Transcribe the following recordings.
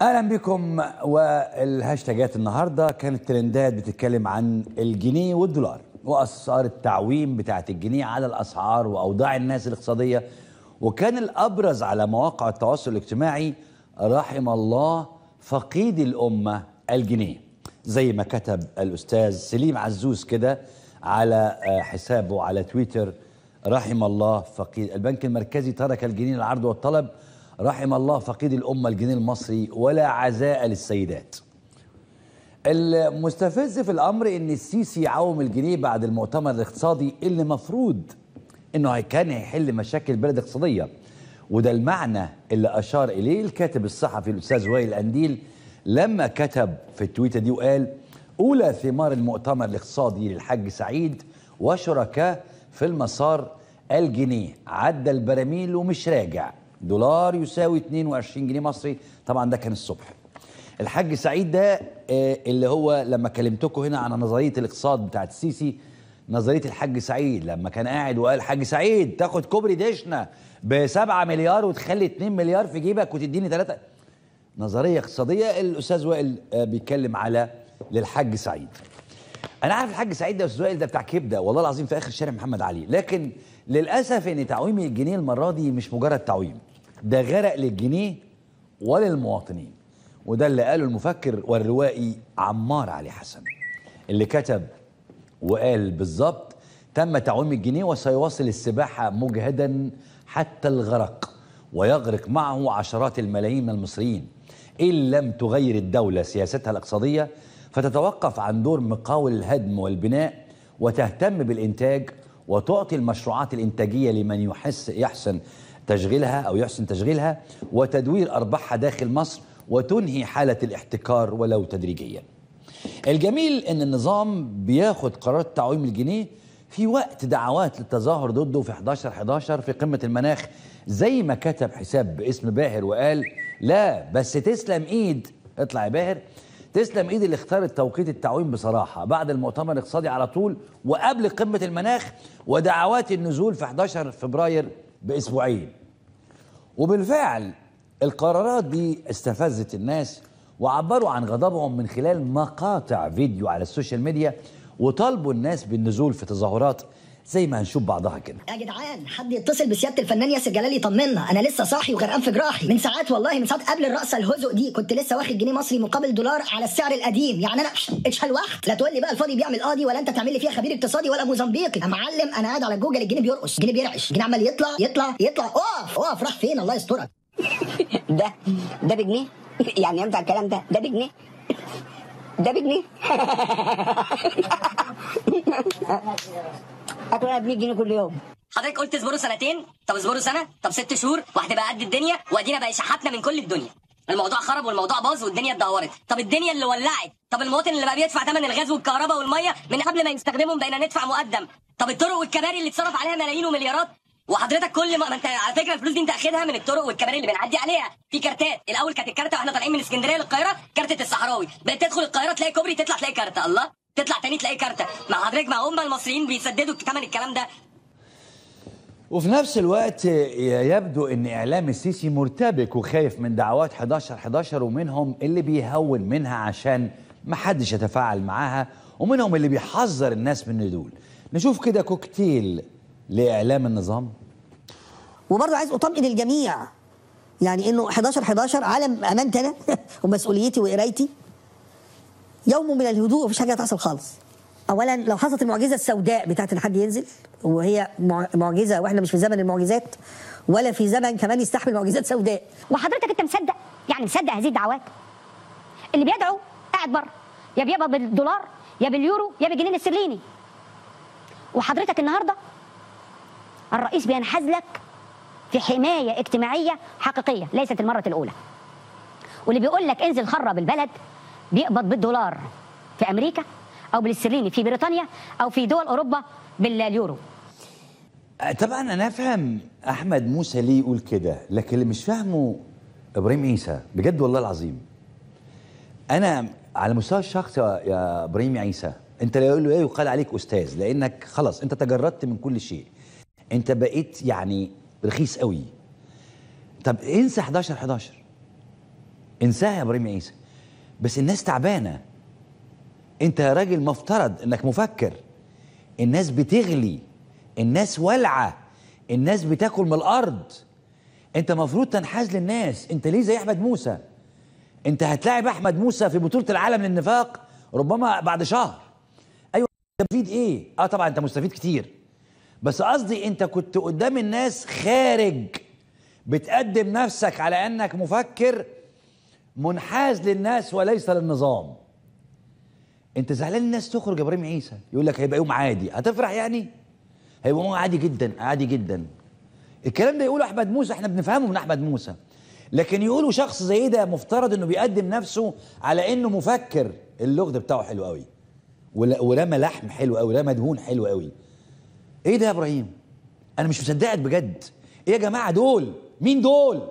اهلا بكم والهاشتاجات النهارده كانت ترندات بتتكلم عن الجنيه والدولار واسعار التعويم بتاعت الجنيه على الاسعار واوضاع الناس الاقتصاديه وكان الابرز على مواقع التواصل الاجتماعي رحم الله فقيد الامه الجنيه زي ما كتب الاستاذ سليم عزوز كده على حسابه على تويتر رحم الله فقيد البنك المركزي ترك الجنيه العرض والطلب رحم الله فقيد الأمة الجنيه المصري ولا عزاء للسيدات المستفز في الأمر أن السيسي عوم الجنيه بعد المؤتمر الاقتصادي اللي مفروض أنه كان هيحل مشاكل البلد الاقتصادية وده المعنى اللي أشار إليه الكاتب الصحفي الأستاذ وائل الأنديل لما كتب في التويتة دي وقال أولى ثمار المؤتمر الاقتصادي للحاج سعيد وشركاه في المسار الجنيه عدى البراميل ومش راجع دولار يساوي 22 جنيه مصري طبعا ده كان الصبح الحاج سعيد ده اللي هو لما كلمتكم هنا عن نظريه الاقتصاد بتاعت السيسي نظريه الحاج سعيد لما كان قاعد وقال حاج سعيد تاخد كوبري دشنا ب 7 مليار وتخلي 2 مليار في جيبك وتديني 3 نظريه اقتصاديه الاستاذ وائل بيتكلم على للحاج سعيد انا عارف الحاج سعيد ده استاذ وائل ده بتاع كبده والله العظيم في اخر شارع محمد علي لكن للاسف ان تعويم الجنيه المره دي مش مجرد تعويم ده غرق للجنيه وللمواطنين وده اللي قاله المفكر والروائي عمار علي حسن اللي كتب وقال بالظبط تم تعويم الجنيه وسيواصل السباحة مجهدا حتى الغرق ويغرق معه عشرات الملايين من المصريين إن لم تغير الدولة سياستها الاقتصادية فتتوقف عن دور مقاول الهدم والبناء وتهتم بالإنتاج وتعطي المشروعات الإنتاجية لمن يحس يحسن تشغيلها أو يحسن تشغيلها وتدوير أرباحها داخل مصر وتنهي حالة الاحتكار ولو تدريجيا الجميل أن النظام بياخد قرارات تعويم الجنيه في وقت دعوات للتظاهر ضده في 11 11 في قمة المناخ زي ما كتب حساب باسم باهر وقال لا بس تسلم ايد اطلع يا باهر تسلم ايد اللي اختارت توقيت التعويم بصراحة بعد المؤتمر الاقتصادي على طول وقبل قمة المناخ ودعوات النزول في 11 فبراير باسبوعين وبالفعل القرارات دي استفزت الناس وعبروا عن غضبهم من خلال مقاطع فيديو على السوشيال ميديا وطالبوا الناس بالنزول في تظاهرات زي ما هنشوف بعضها كده يا جدعان حد يتصل بسياده الفنان ياسر جلال يطمنا انا لسه صاحي وغرقان في جراحي من ساعات والله من ساعات قبل الرقصه الهزق دي كنت لسه واخد جنيه مصري مقابل دولار على السعر القديم يعني انا اتشال وقت لا تقول لي بقى الفاضي بيعمل قاضي ولا انت تعمل لي فيها خبير اقتصادي ولا موزمبيقي يا معلم انا قاعد على جوجل الجنيه بيرقص الجنيه بيرعش الجنيه عمال يطلع يطلع يطلع اقف اقف راح فين الله يسترك ده ده بجنيه يعني ينفع الكلام ده ده بجنيه ده بجنيه اكل انا ب 100 جنيه كل يوم حضرتك قلت اصبروا سنتين طب اصبروا سنه طب ست شهور وهتبقى قد الدنيا وادينا بقى شحاتنا من كل الدنيا الموضوع خرب والموضوع باظ والدنيا اتدهورت طب الدنيا اللي ولعت طب المواطن اللي بقى بيدفع ثمن الغاز والكهرباء والميه من قبل ما يستخدمهم بقينا ندفع مقدم طب الطرق والكباري اللي اتصرف عليها ملايين ومليارات وحضرتك كل ما, ما انت على فكره الفلوس دي انت اخدها من الطرق والكباري اللي بنعدي عليها في كارتات الاول كانت الكارته واحنا طالعين من اسكندريه للقاهره كارته الصحراوي بقيت تدخل القاهره تلاقي كوبري تطلع تلاقي كارته الله تطلع تاني تلاقي كارته مع حضرتك مع هم المصريين بيسددوا ثمن الكلام ده وفي نفس الوقت يبدو ان اعلام السيسي مرتبك وخايف من دعوات 11 11 ومنهم اللي بيهون منها عشان ما حدش يتفاعل معاها ومنهم اللي بيحذر الناس من دول نشوف كده كوكتيل لاعلام النظام وبرضه عايز اطمئن الجميع يعني انه 11 11 عالم امانتي انا ومسؤوليتي وقرايتي يوم من الهدوء مفيش حاجه هتحصل خالص اولا لو حصلت المعجزه السوداء بتاعت ان حد ينزل وهي معجزه واحنا مش في زمن المعجزات ولا في زمن كمان يستحمل معجزات سوداء وحضرتك انت مصدق يعني مصدق هذه الدعوات اللي بيدعو قاعد بره يا بيقبض بالدولار يا باليورو يا بالجنيه الاسترليني وحضرتك النهارده الرئيس بينحاز لك في حمايه اجتماعيه حقيقيه ليست المره الاولى واللي بيقول لك انزل خرب البلد بيقبض بالدولار في امريكا او بالاسترليني في بريطانيا او في دول اوروبا باليورو طبعا انا افهم احمد موسى ليه يقول كده لكن اللي مش فاهمه ابراهيم عيسى بجد والله العظيم انا على مستوى الشخص يا ابراهيم عيسى انت لا يقول له ايه يقال عليك استاذ لانك خلاص انت تجردت من كل شيء انت بقيت يعني رخيص قوي طب انسى 11 11 انساها يا ابراهيم عيسى بس الناس تعبانه انت يا راجل مفترض انك مفكر الناس بتغلي الناس والعه الناس بتاكل من الارض انت مفروض تنحاز للناس انت ليه زي احمد موسى انت هتلاعب احمد موسى في بطوله العالم للنفاق ربما بعد شهر ايوه انت مستفيد ايه اه طبعا انت مستفيد كتير بس قصدي انت كنت قدام الناس خارج بتقدم نفسك على انك مفكر منحاز للناس وليس للنظام انت زعلان الناس تخرج يا ابراهيم عيسى يقول لك هيبقى يوم عادي هتفرح يعني هيبقى يوم عادي جدا عادي جدا الكلام ده يقوله احمد موسى احنا بنفهمه من احمد موسى لكن يقولوا شخص زي ده مفترض انه بيقدم نفسه على انه مفكر اللغز بتاعه حلو قوي ولا- ورمى لحم حلو قوي رمى دهون حلو قوي ايه ده يا ابراهيم انا مش مصدقك بجد ايه يا جماعه دول مين دول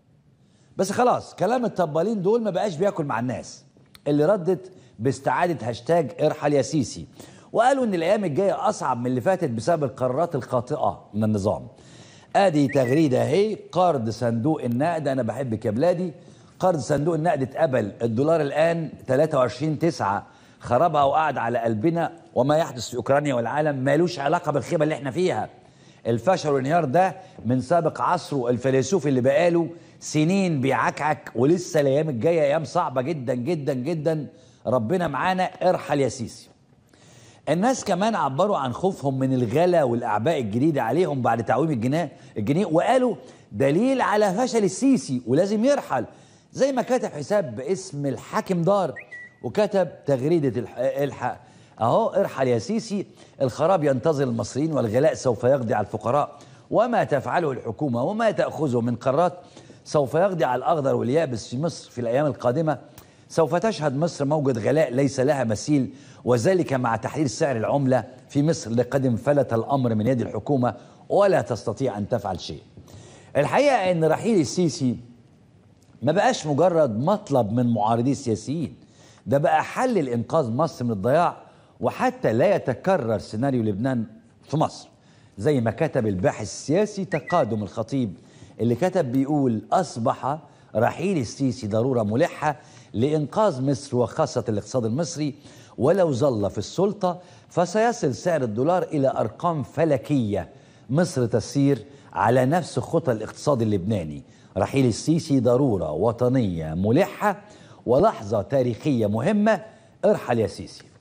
بس خلاص كلام الطبالين دول ما بقاش بياكل مع الناس اللي ردت باستعادة هاشتاج ارحل يا سيسي وقالوا ان الايام الجاية اصعب من اللي فاتت بسبب القرارات الخاطئة من النظام ادي تغريدة اهي قرض صندوق النقد انا بحبك يا بلادي قرض صندوق النقد اتقبل الدولار الان 23 9 خربها وقعد على قلبنا وما يحدث في اوكرانيا والعالم مالوش علاقة بالخيبة اللي احنا فيها الفشل والانهيار ده من سابق عصره الفيلسوف اللي بقاله سنين بيعكعك ولسه الايام الجايه ايام صعبه جدا جدا جدا ربنا معانا ارحل يا سيسي الناس كمان عبروا عن خوفهم من الغلا والاعباء الجديده عليهم بعد تعويم الجنيه الجنيه وقالوا دليل على فشل السيسي ولازم يرحل زي ما كتب حساب باسم الحاكم دار وكتب تغريده الح- الحق اهو ارحل يا سيسي الخراب ينتظر المصريين والغلاء سوف يقضي على الفقراء وما تفعله الحكومه وما تاخذه من قرارات سوف يقضي على الاخضر واليابس في مصر في الايام القادمه سوف تشهد مصر موجة غلاء ليس لها مثيل وذلك مع تحرير سعر العملة في مصر لقد انفلت الأمر من يد الحكومة ولا تستطيع أن تفعل شيء الحقيقة أن رحيل السيسي ما بقاش مجرد مطلب من معارضي السياسيين ده بقى حل لإنقاذ مصر من الضياع وحتى لا يتكرر سيناريو لبنان في مصر زي ما كتب الباحث السياسي تقادم الخطيب اللي كتب بيقول أصبح رحيل السيسي ضرورة ملحة لإنقاذ مصر وخاصة الاقتصاد المصري ولو ظل في السلطة فسيصل سعر الدولار إلى أرقام فلكية مصر تسير على نفس خطى الاقتصاد اللبناني رحيل السيسي ضرورة وطنية ملحة ولحظة تاريخية مهمة ارحل يا سيسي